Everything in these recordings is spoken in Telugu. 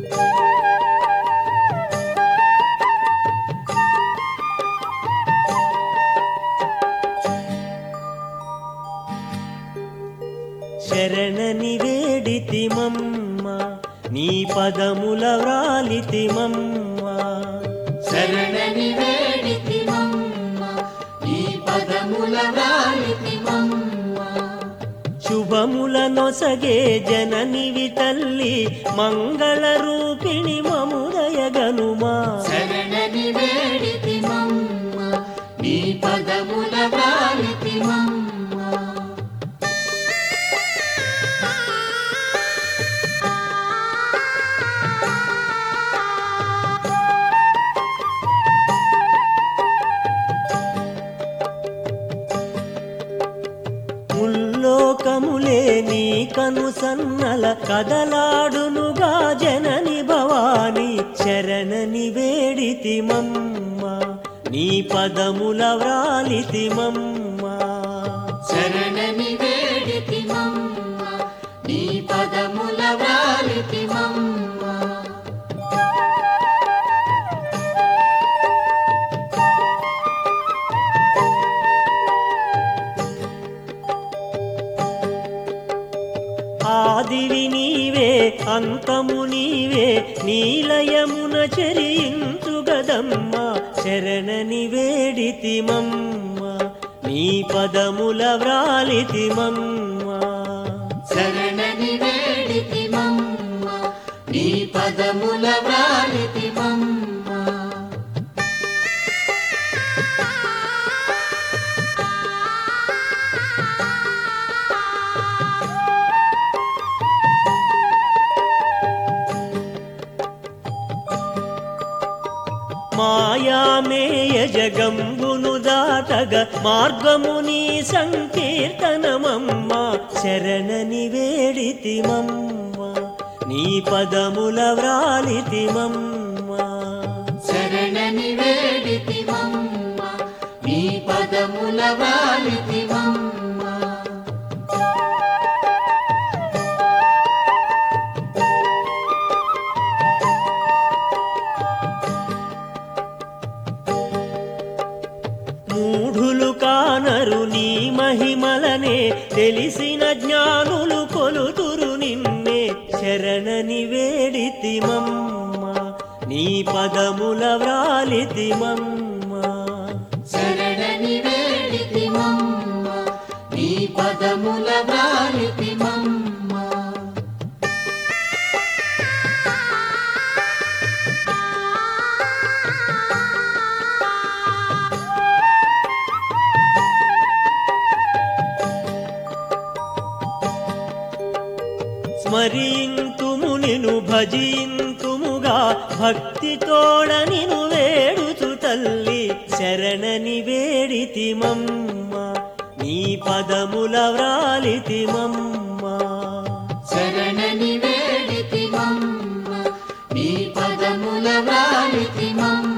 శరణని వేడితిమమ్మ నీ పదముల వ్రాలితిమమ్మ శరణని వేడితిమమ్మ నీ పదముల వ్రాలితిమమ్మ శుభముల నొసగే జననివి తల్లి మంగళ రూపిణి మముదయగనుమా శరణని వేడితిమమ్మ నీ పదముల వ్రాలితిమమ్మ ముల్లోకములే నీ కను సన్నల కదలాడునుగా జనని భవాని శరణని వేడితిమమ్మ నీ పదముల వ్రాలితిమమ్మ శరణని వేడితిమమ్మ నీ పదముల వ్రాలితిమమ్మ ఆదివి నీవే అంతము నీవే నీలయమున చరించుగదమ్మ శరణని వేడితిమమ్మ నీ పదముల వ్రాలితిమమ్మ శరణని వేడితిమమ్మ నీ పదముల వ్రాలితిమమ్మ మాయామేయ జగంబును దాటగ మార్గము నీ సంకీర్తనమమ్మ శరణని వేడితిమమ్మ నీ పదముల వ్రాలితిమమ్మ శరణని వేడితిమమ్మ నీ పదముల వ్రాలితిమమ్మ మూఢులు కానరు నీ మహిమలనే తెలిసిన జ్ఞానులు కొలుతురు నిన్నే శరణని వేడితిమమ్మ నీ పదముల వ్రాలితిమమ్మ శరణని వేడితిమమ్మ నీ పదముల వ్రాలితిమమ్మ స్మరింతుము నిను భజింతుముగా భక్తితోడ నిను వేడుచు తల్లి శరణని వేడితిమమ్మ నీ పదముల వ్రాలితిమమ్మ శరణని వేడితిమమ్మ నీ పదముల వ్రాలితిమమ్మ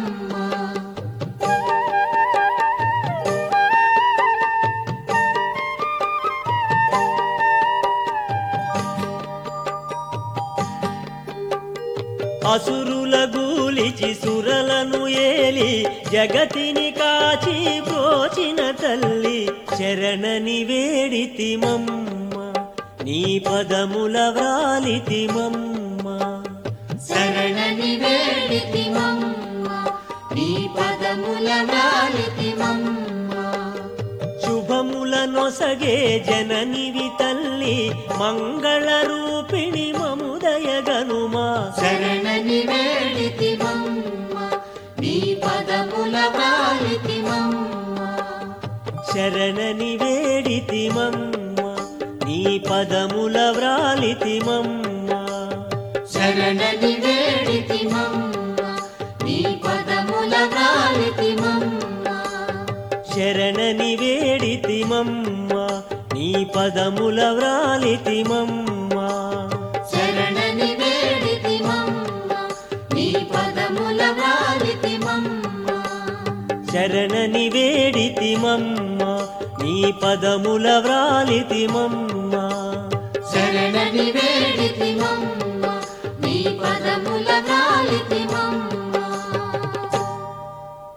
అసురుల గూలిచి సురలను ఏలి జగతిని కాచి బ్రోచిన తల్లి శరణని వేడితిమమ్మ నీ పదముల వ్రాలితిమమ్మ శరణని వేడితిమమ్మ నీ పదముల వ్రాలితిమమ్మ శుభముల నొసగే జననివి తల్లి మంగళ రూపిణి మముదయగనుమా శరణని వేడితిమమ్మ నీ పదముల వ్రాలితిమమ్మ శరణని వేడితిమమ్మ నీ పదముల వ్రాలితిమమ్మ శరణని వేడితిమమ్మ నీ పదముల వ్రాలితిమమ్మ శరణని వేడితిమమ్మ నీ పదముల వ్రాలితిమమ్మ శరణని వేడితిమమ్మ నీ పదముల వ్రాలితిమమ్మ శరణని వేడితిమమ్మ నీ పదముల వ్రాలితిమమ్మ శరణని వేడితిమమ్మ నీ పదముల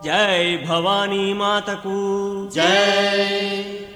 జై భవానీ మాతకు జై